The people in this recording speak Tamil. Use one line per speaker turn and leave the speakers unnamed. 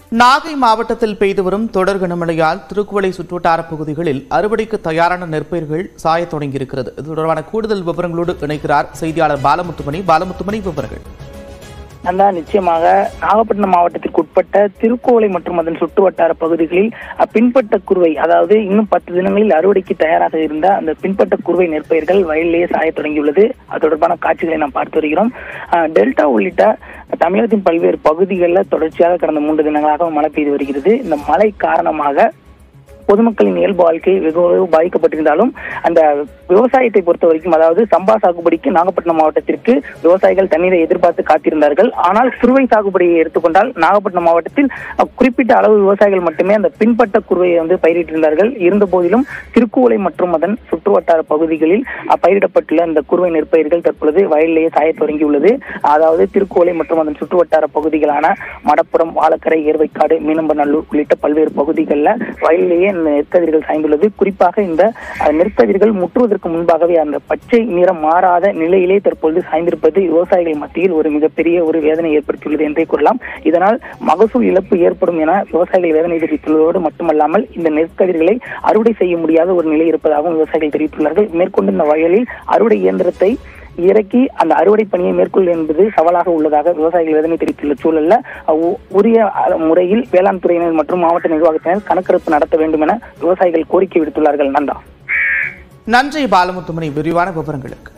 நாகை மாவட்டத்தில் பெய்து வரும் தொடர் கனமழையால் திருக்குவளை சுற்றுவட்டார பகுதிகளில் அறுவடைக்கு தயாரான நெற்பயிர்கள் சாயத் தொடங்கியிருக்கிறது இது தொடர்பான கூடுதல் விவரங்களோடு இணைக்கிறார் செய்தியாளர் பாலமுத்துமணி பாலமுத்துமணி விவரங்கள்
நந்தா நிச்சயமாக நாகப்பட்டினம் மாவட்டத்திற்கு உட்பட்ட திருக்கோவிலை மற்றும் அதன் சுற்றுவட்டார பகுதிகளில் அஹ், பின்பட்ட குருவை அதாவது இன்னும் பத்து தினங்களில் அறுவடைக்கு தயாராக இருந்த அந்த பின்பட்ட குருவை நெற்பயிர்கள் வயலிலேயே சாயத் தொடங்கியுள்ளது அது தொடர்பான காட்சிகளை நாம் பார்த்து வருகிறோம் அஹ், டெல்டா உள்ளிட்ட தமிழகத்தின் பல்வேறு பகுதிகளில் தொடர்ச்சியாக கடந்த மூன்று தினங்களாக மழை பெய்து வருகிறது இந்த மழை காரணமாக பொதுமக்களின் இயல்பு வாழ்க்கை வெகு பாதிக்கப்பட்டிருந்தாலும் அந்த விவசாயத்தை பொறுத்த வரைக்கும் அதாவது சம்பா சாகுபடிக்கு நாகப்பட்டினம் மாவட்டத்திற்கு விவசாயிகள் தண்ணீரை எதிர்பார்த்து காத்திருந்தார்கள் ஆனால் குறுவை சாகுபடியை எடுத்துக்கொண்டால் நாகப்பட்டினம் மாவட்டத்தில் அஹ், குறிப்பிட்ட அளவு விவசாயிகள் மட்டுமே அந்த பின்பட்ட குறுவையை வந்து பயிரிட்டிருந்தார்கள் இருந்த போதிலும் திருக்குவளை மற்றும் அதன் சுற்றுவட்டார பகுதிகளில் அஹ், பயிரிடப்பட்டுள்ள அந்த குறுவை நெற்பயிர்கள் தற்பொழுது வயலிலேயே சாயத் தொடங்கியுள்ளது அதாவது திருக்குவளை மற்றும் அதன் சுற்றுவட்டார பகுதிகளான மடப்புறம் வாழக்கரை ஏர்வைக்காடு மீனம்பநல்லூர் உள்ளிட்ட பல்வேறு பகுதிகளில் வயலிலேயே இந்த நெற்கதிர்கள் சாய்ந்துள்ளது குறிப்பாக இந்த அஹ், நெற்கதிர்கள் முற்றுவதற்கு முன்பாகவே அந்த பச்சை நிறம் மாறாத நிலையிலே தற்பொழுது சாய்ந்திருப்பது விவசாயிகள் மத்தியில் ஒரு மிகப்பெரிய ஒரு வேதனை ஏற்படுத்தியுள்ளது என்றே கூறலாம் இதனால் மகசூல் இழப்பு ஏற்படும் என விவசாயிகள் வேதனை தெரிவித்துள்ளதோடு மட்டுமல்லாமல் இந்த நெற்கதிர்களை அறுவடை செய்ய முடியாத ஒரு நிலை இருப்பதாகவும் விவசாயிகள் தெரிவித்துள்ளார்கள் மேற்கொண்டு இந்த வயலில் அறுவடை இயந்திரத்தை இறக்கி அந்த அறுவடை பணியை மேற்கொள்ள என்பது சவாலாக உள்ளதாக விவசாயிகள் வேதனை தெரிவித்துள்ள சூழல்ல உ- உரிய அ- முறையில் வேளாண் துறையினர் மற்றும் மாவட்ட நிர்வாகத்தினர் கணக்கெடுப்பு நடத்த வேண்டும் என விவசாயிகள் கோரிக்கை விடுத்துள்ளார்கள் நந்தா
நன்றி பாலமுத்துமணி விரிவான விவரங்களுக்கு